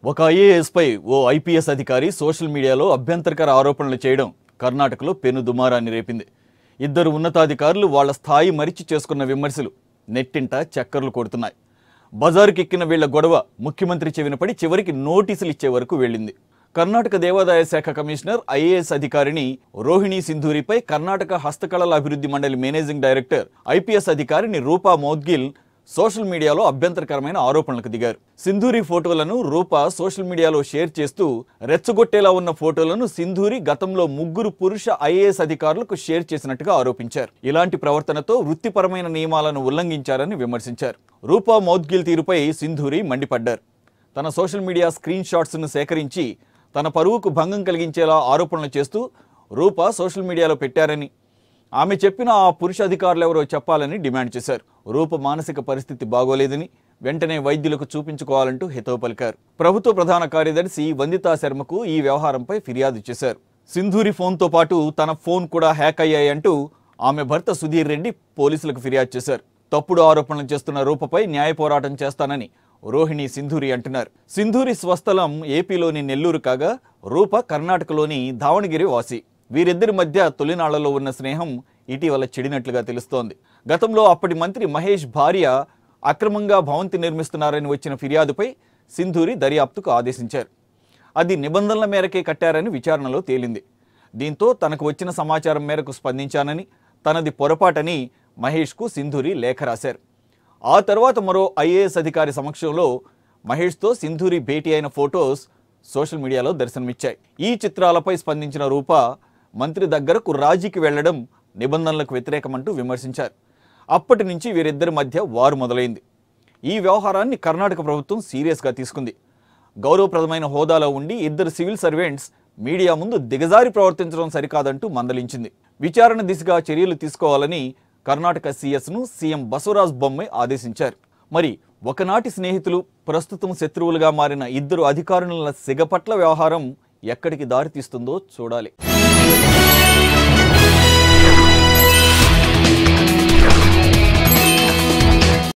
ఒక ఐఏఎస్పై ఓ ఐపీఎస్ అధికారి సోషల్ మీడియాలో అభ్యంతరకర ఆరోపణలు చేయడం కర్ణాటకలో పెను దుమారాన్ని రేపింది ఇద్దరు ఉన్నతాధికారులు వాళ్ళ స్థాయి మరిచి చేసుకున్న విమర్శలు నెట్టింట చక్కర్లు కొడుతున్నాయి బజారుకి ఎక్కిన వీళ్ల గొడవ ముఖ్యమంత్రి చెవిన పడి చివరికి నోటీసులు ఇచ్చే వరకు వెళ్ళింది కర్ణాటక దేవాదాయ శాఖ కమిషనర్ ఐఏఎస్ అధికారిని రోహిణి సింధూరిపై కర్ణాటక హస్తకళల అభివృద్ధి మండలి మేనేజింగ్ డైరెక్టర్ ఐపీఎస్ అధికారిని రూపా మౌద్గిల్ సోషల్ మీడియాలో అభ్యంతరకరమైన ఆరోపణలకు దిగారు సింధూరి ఫోటోలను రూప సోషల్ మీడియాలో షేర్ చేస్తూ రెచ్చగొట్టేలా ఉన్న ఫోటోలను సింధూరి గతంలో ముగ్గురు పురుష ఐఏఎస్ అధికారులకు షేర్ చేసినట్టుగా ఆరోపించారు ఇలాంటి ప్రవర్తనతో వృత్తిపరమైన నియమాలను ఉల్లంఘించారని విమర్శించారు రూపా మౌద్గిల్ తీరుపై సింధూరి మండిపడ్డారు తన సోషల్ మీడియా స్క్రీన్ షాట్స్ను సేకరించి తన పరువుకు భంగం కలిగించేలా ఆరోపణలు చేస్తూ రూప సోషల్ మీడియాలో పెట్టారని ఆమె చెప్పిన ఆ పురుష అధికారులు ఎవరో చెప్పాలని డిమాండ్ చేశారు రూప మానసిక పరిస్థితి బాగోలేదని వెంటనే వైద్యులకు చూపించుకోవాలంటూ హితవు పలికారు ప్రభుత్వ ప్రధాన కార్యదర్శి వందితా శర్మకు ఈ వ్యవహారంపై ఫిర్యాదు చేశారు సింధూరి ఫోన్తో పాటు తన ఫోన్ కూడా హ్యాక్ అయ్యాయంటూ ఆమె భర్త సుధీర్ రెడ్డి పోలీసులకు ఫిర్యాదు చేశారు తప్పుడు ఆరోపణలు చేస్తున్న రూపపై న్యాయ పోరాటం చేస్తానని రోహిణి సింధూరి అంటున్నారు సింధూరి స్వస్థలం ఏపీలోని నెల్లూరు కాగా రూప కర్ణాటకలోని దావణగిరి వాసి వీరిద్దరి మధ్య తొలినాళ్లలో ఉన్న స్నేహం ఇటీవల చెడినట్లుగా తెలుస్తోంది గతంలో అప్పటి మంత్రి మహేష్ భార్య అక్రమంగా భవంతి నిర్మిస్తున్నారని వచ్చిన ఫిర్యాదుపై సింధూరి దర్యాప్తుకు ఆదేశించారు అది నిబంధనల మేరకే కట్టారని విచారణలో తేలింది దీంతో తనకు వచ్చిన సమాచారం మేరకు స్పందించానని తనది పొరపాటని మహేష్కు సింధూరి లేఖ రాశారు ఆ తర్వాత మరో ఐఏఎస్ అధికారి సమక్షంలో మహేష్తో సింధూరి భేటీ అయిన ఫొటోస్ సోషల్ మీడియాలో దర్శనమిచ్చాయి ఈ చిత్రాలపై స్పందించిన రూప మంత్రి దగ్గరకు రాజీకి వెళ్లడం నిబంధనలకు వ్యతిరేకమంటూ విమర్శించారు అప్పటి నుంచి వీరిద్దరి మధ్య వారు మొదలైంది ఈ వ్యవహారాన్ని కర్ణాటక ప్రభుత్వం సీరియస్గా తీసుకుంది గౌరవప్రదమైన హోదాలో ఉండి ఇద్దరు సివిల్ సర్వెంట్స్ మీడియా ముందు దిగజారి ప్రవర్తించడం సరికాదంటూ మందలించింది విచారణ దిశగా చర్యలు తీసుకోవాలని కర్ణాటక సీఎస్ను సీఎం బసవరాజ్ బొమ్మే ఆదేశించారు మరి ఒకనాటి స్నేహితులు ప్రస్తుతం శత్రువులుగా మారిన ఇద్దరు అధికారుల సిగపట్ల వ్యవహారం ఎక్కడికి దారితీస్తుందో చూడాలి